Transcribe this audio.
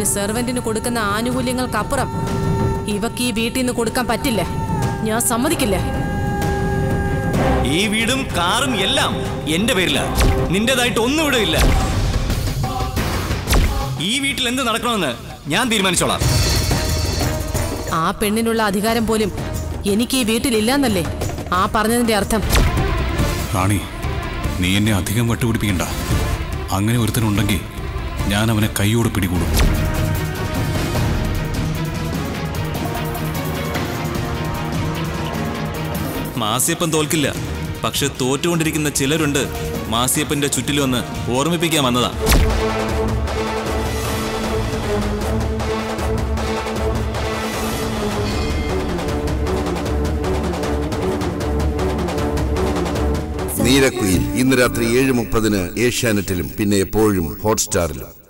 ഒരു സെർവന്റിന് കൊടുക്കുന്ന ആനുകൂല്യങ്ങൾക്കപ്പുറം ഇവക്ക് ഈ വീട്ടിൽ നിന്ന് കൊടുക്കാൻ പറ്റില്ല ഞാൻ സമ്മതിക്കില്ല ഈ വീടും കാറും എല്ലാം എന്റെ പേരിലാ നിന്റേതായിട്ട് ഒന്നും ഇവിടെ ഇല്ല ഈ വീട്ടിൽ എന്ത് നടക്കണമെന്ന് ഞാൻ തീരുമാനിച്ചോളാം ആ പെണ്ണിനുള്ള അധികാരം പോലും എനിക്ക് ഈ വീട്ടിലില്ലെന്നല്ലേ ആ പറഞ്ഞതിന്റെ അർത്ഥം റാണി നീ എന്നെ അധികം വട്ടുപിടിപ്പിക്കണ്ട അങ്ങനെ ഒരുത്തനുണ്ടെങ്കിൽ ഞാൻ അവനെ കൈയോട് പിടികൂടും മാസിയപ്പൻ തോൽക്കില്ല പക്ഷെ തോറ്റുകൊണ്ടിരിക്കുന്ന ചിലരുണ്ട് മാസിയപ്പന്റെ ചുറ്റിലും ഒന്ന് ഓർമ്മിപ്പിക്കാൻ വന്നതാ നീരക്കുയിൽ ഇന്ന് രാത്രി ഏഴ് മുപ്പതിന് ഏഷ്യാനെറ്റിലും പിന്നെ എപ്പോഴും ഹോട്ട്സ്റ്റാറിലും